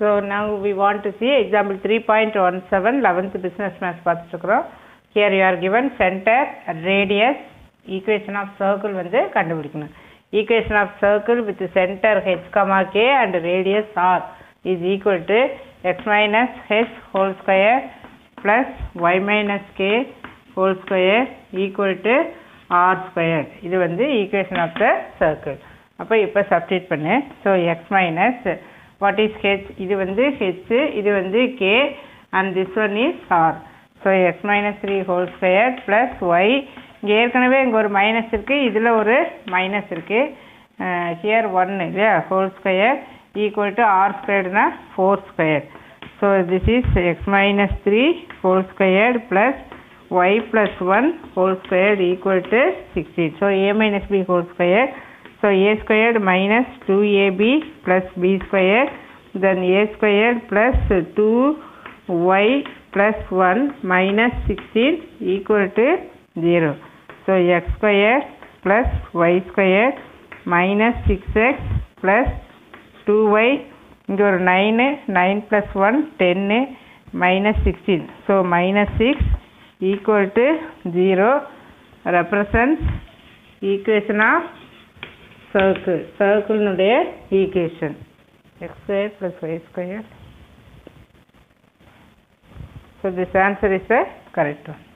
So now we want to see example three point one seven eleventh business maths பார்த்துட்ருக்குறோம் here you are given centre radius equation of circle வந்து கண்டுபிடிக்கணும் equation of circle with centre h comma k and radius r is equal to x minus h whole square plus y minus k whole square equal to r square இது வந்து equation of the circle அப்போ இப்போ substitute பண்ணு so x minus what is h இது வந்து h இது வந்து k and this one is r so x minus three whole square plus y இங்கே ஏற்கனவே இங்கே ஒரு மைனஸ் இருக்குது இதில் ஒரு மைனஸ் இருக்குது ஹியர் ஒன் இல்லையா whole square equal to r ஸ்கொயர்டுனா four square so this is x minus three whole square plus y plus 1 whole squared equal to 16. So a minus b whole squared. So a squared minus 2ab plus b squared. Then a squared plus 2y plus 1 minus 16 equal to 0. So x squared plus y squared minus 6x plus 2y இங்கே ஒரு nine nine plus one ten minus sixteen so minus six equal to 0 represents equation of circle circle னுடைய equation x square plus y square so this answer is the correct one